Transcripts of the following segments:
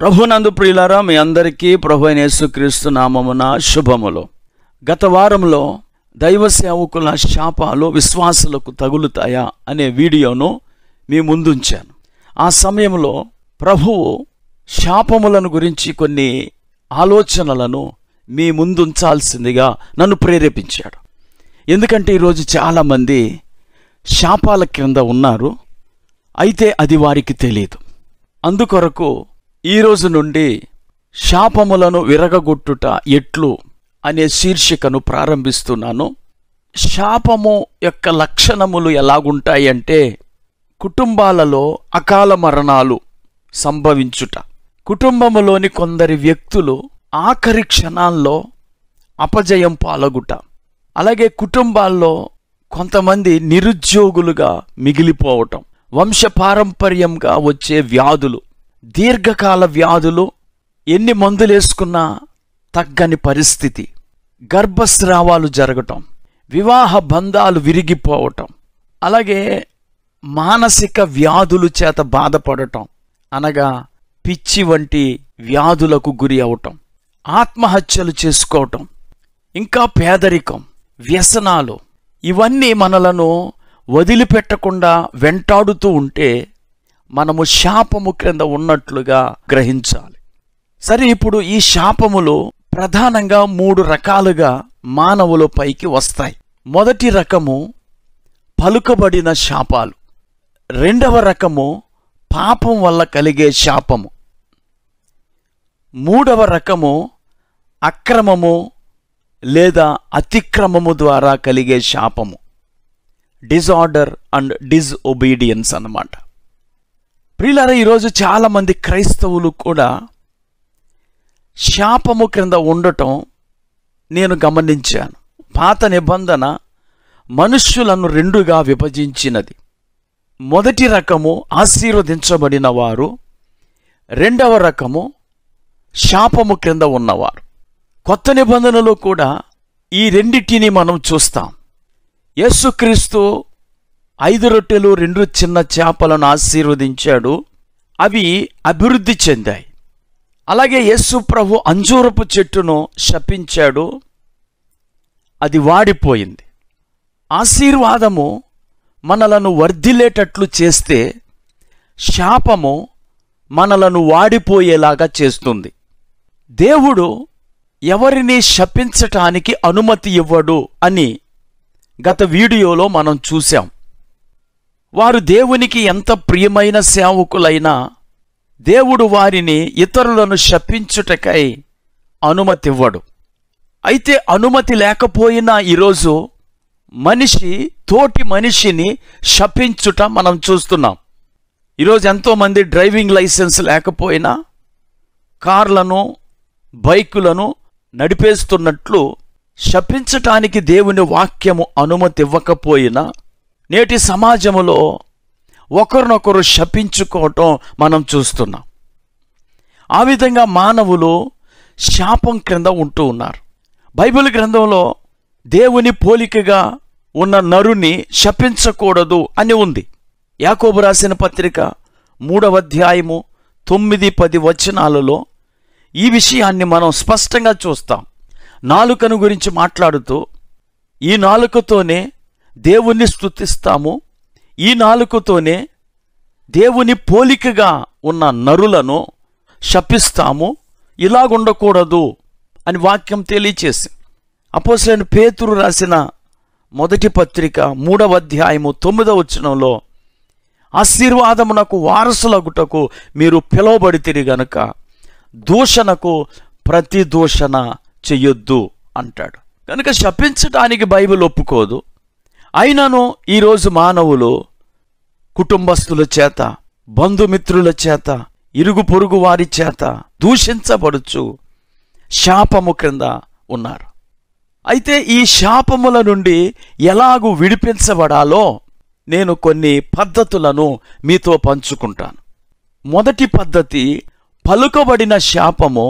ప్రభునందు ప్రియులారా మీ అందరికీ ప్రభు అయిన యేసుక్రీస్తు నామమున శుభములు గత వారంలో దైవ సేవకుల శాపాలు విశ్వాసులకు తగులుతాయా అనే వీడియోను మీ ముందుంచాను ఆ సమయంలో ప్రభువు శాపములను గురించి కొన్ని ఆలోచనలను మీ ముందుంచాల్సిందిగా నన్ను ప్రేరేపించాడు ఎందుకంటే ఈరోజు చాలామంది శాపాల క్రింద ఉన్నారు అయితే అది వారికి తెలియదు అందుకొరకు ఈ రోజు నుండి శాపములను విరగగొట్టుట ఎట్లు అనే శీర్షికను ప్రారంభిస్తున్నాను శాపము యొక్క లక్షణములు ఎలాగుంటాయి అంటే కుటుంబాలలో అకాల మరణాలు సంభవించుట కుటుంబములోని కొందరి వ్యక్తులు ఆఖరి క్షణాల్లో అపజయం పాలగుట అలాగే కుటుంబాల్లో కొంతమంది నిరుద్యోగులుగా మిగిలిపోవటం వంశపారంపర్యంగా వచ్చే వ్యాధులు దీర్ఘకాల వ్యాధులు ఎన్ని మందులేసుకున్నా తగ్గని పరిస్థితి గర్భస్రావాలు జరగటం వివాహ బంధాలు విరిగిపోవటం అలాగే మానసిక వ్యాధులు చేత బాధపడటం అనగా పిచ్చి వంటి వ్యాధులకు గురి అవటం ఆత్మహత్యలు చేసుకోవటం ఇంకా పేదరికం వ్యసనాలు ఇవన్నీ మనలను వదిలిపెట్టకుండా వెంటాడుతూ ఉంటే మనము శాపము క్రింద ఉన్నట్లుగా గ్రహించాలి సరే ఇప్పుడు ఈ శాపములు ప్రధానంగా మూడు రకాలుగా మానవుల పైకి వస్తాయి మొదటి రకము పలుకబడిన శాపాలు రెండవ రకము పాపం వల్ల కలిగే శాపము మూడవ రకము అక్రమము లేదా అతిక్రమము ద్వారా కలిగే శాపము డిజార్డర్ అండ్ డిజ్ఒబీడియన్స్ అన్నమాట ప్రియులారా ఈరోజు చాలామంది క్రైస్తవులు కూడా శాపము క్రింద ఉండటం నేను గమనించాను పాత నిబంధన మనుష్యులను రెండుగా విభజించినది మొదటి రకము ఆశీర్వదించబడిన వారు రెండవ రకము శాపము క్రింద ఉన్నవారు కొత్త నిబంధనలో కూడా ఈ రెండిటిని మనం చూస్తాం యేసుక్రీస్తు ఐదు రొట్టెలు రెండు చిన్న చేపలను ఆశీర్వదించాడు అవి అభివృద్ధి చెందాయి అలాగే యేసు ప్రభు అంజూరపు చెట్టును శపించాడు అది వాడిపోయింది ఆశీర్వాదము మనలను వర్ధిల్లేటట్లు చేస్తే శాపము మనలను వాడిపోయేలాగా చేస్తుంది దేవుడు ఎవరిని శపించటానికి అనుమతి ఇవ్వడు అని గత వీడియోలో మనం చూశాం వారు దేవునికి ఎంత ప్రియమైన సేవకులైనా దేవుడు వారిని ఇతరులను శపించుటకై అనుమతి ఇవ్వడు అయితే అనుమతి లేకపోయినా ఈరోజు మనిషి తోటి మనిషిని శపించుట మనం చూస్తున్నాం ఈరోజు ఎంతోమంది డ్రైవింగ్ లైసెన్స్ లేకపోయినా కార్లను బైకులను నడిపేస్తున్నట్లు శపించటానికి దేవుని వాక్యము అనుమతి ఇవ్వకపోయినా నేటి సమాజములో ఒకరినొకరు శపించుకోవటం మనం చూస్తున్నాం ఆ విధంగా మానవులు శాపం క్రింద ఉంటూ ఉన్నారు బైబిల్ గ్రంథంలో దేవుని పోలికగా ఉన్న నరుని శపించకూడదు అని ఉంది యాకోబు రాసిన పత్రిక మూడవ అధ్యాయము తొమ్మిది పది వచనాలలో ఈ విషయాన్ని మనం స్పష్టంగా చూస్తాం నాలుకను గురించి మాట్లాడుతూ ఈ నాలుకతోనే దేవుణ్ణి స్తుతిస్తాము ఈ నాలుకతోనే దేవుని పోలికగా ఉన్న నరులను శపిస్తాము ఇలాగుండకూడదు అని వాక్యం తెలియచేసి అపోసలైన పేతురు రాసిన మొదటి పత్రిక మూడవ అధ్యాయము తొమ్మిదవ వచనంలో ఆశీర్వాదమునకు వారసులగుటకు మీరు పిలువబడితిరి గనుక దూషణకు ప్రతి దూషణ చెయ్యొద్దు అంటాడు కనుక శపించటానికి బైబిల్ ఒప్పుకోదు అయినను ఈరోజు మానవులు కుటుంబస్తుల చేత బంధుమిత్రుల చేత ఇరుగు పొరుగు వారి చేత దూషించబడుచు శాపము క్రింద ఉన్నారు అయితే ఈ శాపముల నుండి ఎలాగూ విడిపించబడాలో నేను కొన్ని పద్ధతులను మీతో పంచుకుంటాను మొదటి పద్ధతి పలుకబడిన శాపము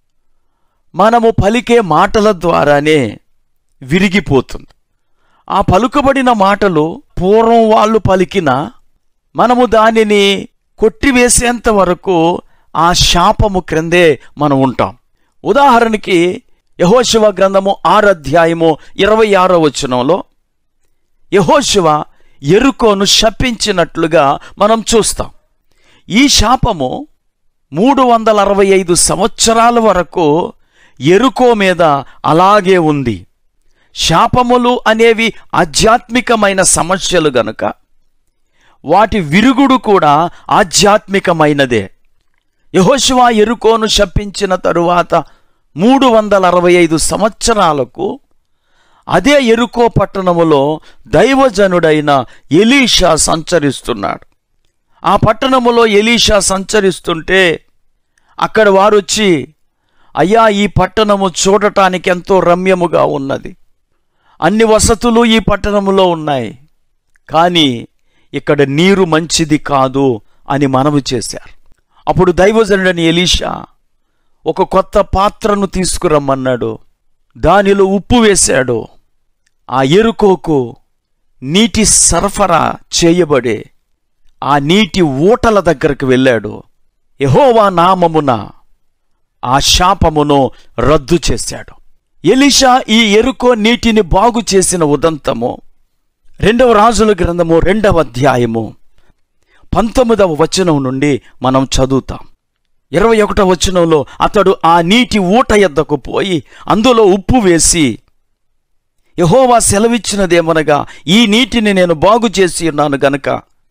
మనము పలికే మాటల ద్వారానే విరిగిపోతుంది ఆ పలుకబడిన మాటలు పూర్వం వాళ్ళు పలికిన మనము దానిని కొట్టివేసేంత వరకు ఆ శాపము క్రిందే మనం ఉంటాం ఉదాహరణకి యహోశివ గ్రంథము ఆరు అధ్యాయము ఇరవై ఆరో వచనంలో యహోశివ ఎరుకోను శపించినట్లుగా మనం చూస్తాం ఈ శాపము మూడు వందల అరవై ఐదు సంవత్సరాల వరకు ఎరుకో మీద అలాగే ఉంది శాపములు అనేవి ఆధ్యాత్మికమైన సమస్యలు గనుక వాటి విరుగుడు కూడా ఆధ్యాత్మికమైనదే యహోశివ ఎరుకోను శపించిన తరువాత మూడు వందల అరవై ఐదు సంవత్సరాలకు అదే ఎరుకో పట్టణములో దైవజనుడైన ఎలీషా సంచరిస్తున్నాడు ఆ పట్టణములో ఎలీషా సంచరిస్తుంటే అక్కడ వారు వచ్చి అయ్యా ఈ పట్టణము చూడటానికి ఎంతో రమ్యముగా ఉన్నది అన్ని వసతులు ఈ పట్టణములో ఉన్నాయి కానీ ఇక్కడ నీరు మంచిది కాదు అని మనవి చేశారు అప్పుడు దైవజనుడని ఎలీషా ఒక కొత్త పాత్రను తీసుకురమ్మన్నాడు దానిలో ఉప్పు వేశాడు ఆ ఎరుకోకు నీటి సరఫరా చేయబడే ఆ నీటి ఊటల దగ్గరకు వెళ్ళాడు యహోవా నామమున ఆ శాపమును రద్దు చేశాడు ఎలిషా ఈ ఎరుకో నీటిని బాగు చేసిన ఉదంతము రెండవ రాజుల గ్రంథము రెండవ అధ్యాయము పంతొమ్మిదవ వచనం నుండి మనం చదువుతాం ఇరవై ఒకటవ వచనంలో అతడు ఆ నీటి ఊట ఎద్దకు పోయి అందులో ఉప్పు వేసి యహోవా సెలవిచ్చినదేమనగా ఈ నీటిని నేను బాగు చేసి ఉన్నాను గనుక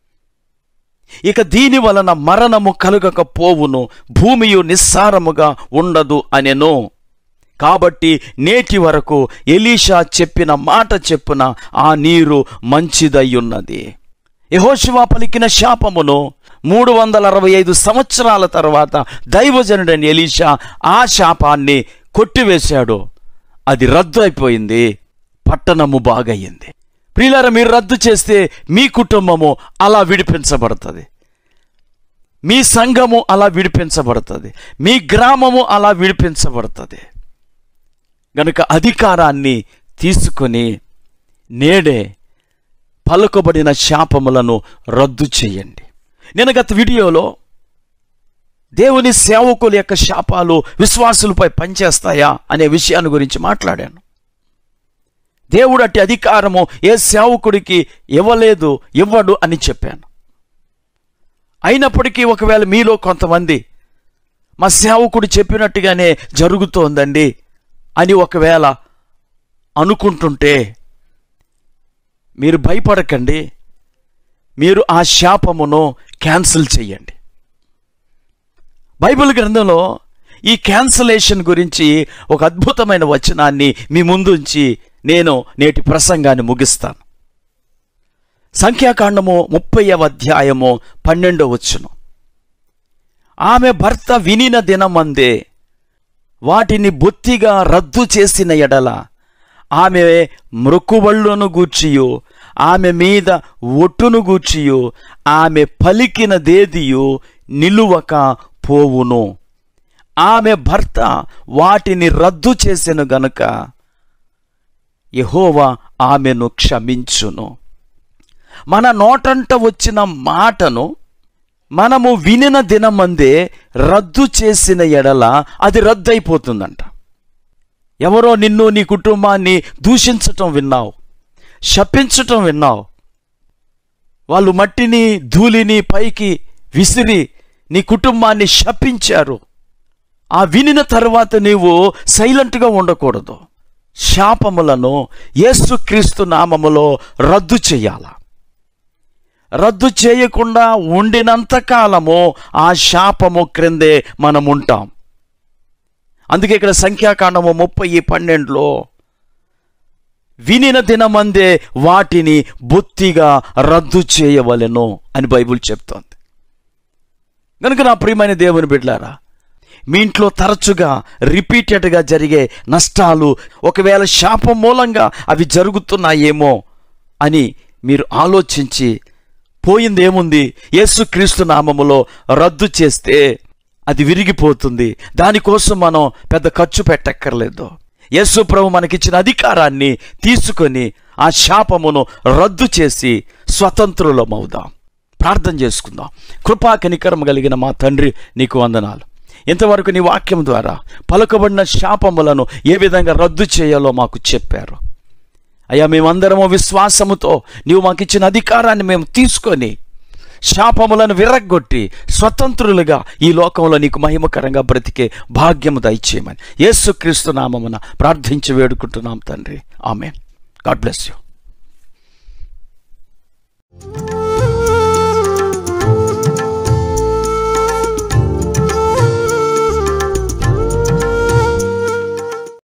ఇక దీని వలన మరణము కలుగకపోవును భూమియు నిస్సారముగా ఉండదు అనెను కాబట్టి నేటి వరకు ఎలీషా చెప్పిన మాట చెప్పున ఆ నీరు మంచిదయ్యున్నది యహోశివా పలికిన శాపమును మూడు వందల అరవై ఐదు సంవత్సరాల తర్వాత దైవజనుడని ఎలీషా ఆ శాపాన్ని కొట్టివేశాడు అది రద్దు అయిపోయింది పట్టణము బాగయ్యింది ప్రియులారా మీరు రద్దు చేస్తే మీ కుటుంబము అలా విడిపించబడుతుంది మీ సంఘము అలా విడిపించబడుతుంది మీ గ్రామము అలా విడిపించబడుతుంది గనుక అధికారాన్ని తీసుకొని నేడే పలుకబడిన శాపములను రద్దు చేయండి నేను గత వీడియోలో దేవుని సేవకుల యొక్క శాపాలు విశ్వాసులపై పనిచేస్తాయా అనే విషయాన్ని గురించి మాట్లాడాను దేవుడు అట్టి అధికారము ఏ సేవకుడికి ఇవ్వలేదు ఇవ్వడు అని చెప్పాను అయినప్పటికీ ఒకవేళ మీలో కొంతమంది మా సేవకుడు చెప్పినట్టుగానే జరుగుతోందండి అని ఒకవేళ అనుకుంటుంటే మీరు భయపడకండి మీరు ఆ శాపమును క్యాన్సిల్ చేయండి బైబిల్ గ్రంథంలో ఈ క్యాన్సలేషన్ గురించి ఒక అద్భుతమైన వచనాన్ని మీ ముందుంచి నేను నేటి ప్రసంగాన్ని ముగిస్తాను సంఖ్యాకాండము ముప్పైవ అధ్యాయము పన్నెండో వచ్చును ఆమె భర్త వినిన దినమందే వాటిని బొత్తిగా రద్దు చేసిన ఎడల ఆమె మృక్కుబళ్ళను గూర్చియు ఆమె మీద ఒట్టును గూర్చియు ఆమె పలికినదేదియు నిలువక పోవును ఆమె భర్త వాటిని రద్దు చేసెను గనుక యహోవా ఆమెను క్షమించును మన నోటంట వచ్చిన మాటను మనము వినిన దినమందే రద్దు చేసిన ఎడల అది రద్దయిపోతుందంట ఎవరో నిన్ను నీ కుటుంబాన్ని దూషించటం విన్నావు శపించటం విన్నావు వాళ్ళు మట్టిని ధూళిని పైకి విసిరి నీ కుటుంబాన్ని శపించారు ఆ వినిన తర్వాత నీవు సైలెంట్గా ఉండకూడదు శాపములను యేసుక్రీస్తు నామములో రద్దు చేయాల రద్దు చేయకుండా ఉండినంత కాలము ఆ శాపము క్రిందే మనం ఉంటాం అందుకే ఇక్కడ సంఖ్యాకాండము ముప్పై పన్నెండులో వినిన దినమందే వాటిని బొత్తిగా రద్దు చేయవలెను అని బైబుల్ చెప్తోంది కనుక నా ప్రియమైన దేవుని బిడ్డారా మీ ఇంట్లో తరచుగా రిపీటెడ్గా జరిగే నష్టాలు ఒకవేళ శాపం మూలంగా అవి జరుగుతున్నాయేమో అని మీరు ఆలోచించి పోయింది ఏముంది యేసుక్రీస్తు నామములో రద్దు చేస్తే అది విరిగిపోతుంది దానికోసం మనం పెద్ద ఖర్చు పెట్టక్కర్లేదు యేసు ప్రభు మనకిచ్చిన అధికారాన్ని తీసుకొని ఆ శాపమును రద్దు చేసి స్వతంత్రులమవుదాం ప్రార్థన చేసుకుందాం కృపా కనికరం కలిగిన మా తండ్రి నీకు వందనాలు ఇంతవరకు నీ వాక్యం ద్వారా పలుకబడిన శాపములను ఏ విధంగా రద్దు చేయాలో మాకు చెప్పారు అయ్యా మేమందరము విశ్వాసముతో నీవు మాకు ఇచ్చిన అధికారాన్ని మేము తీసుకొని శాపములను విరగ్గొట్టి స్వతంత్రులుగా ఈ లోకంలో నీకు మహిమకరంగా బ్రతికే భాగ్యము దయచేయమని యేసుక్రీస్తు నామమున ప్రార్థించి వేడుకుంటున్నాం తండ్రి ఆమె గాడ్ బ్లెస్ యూ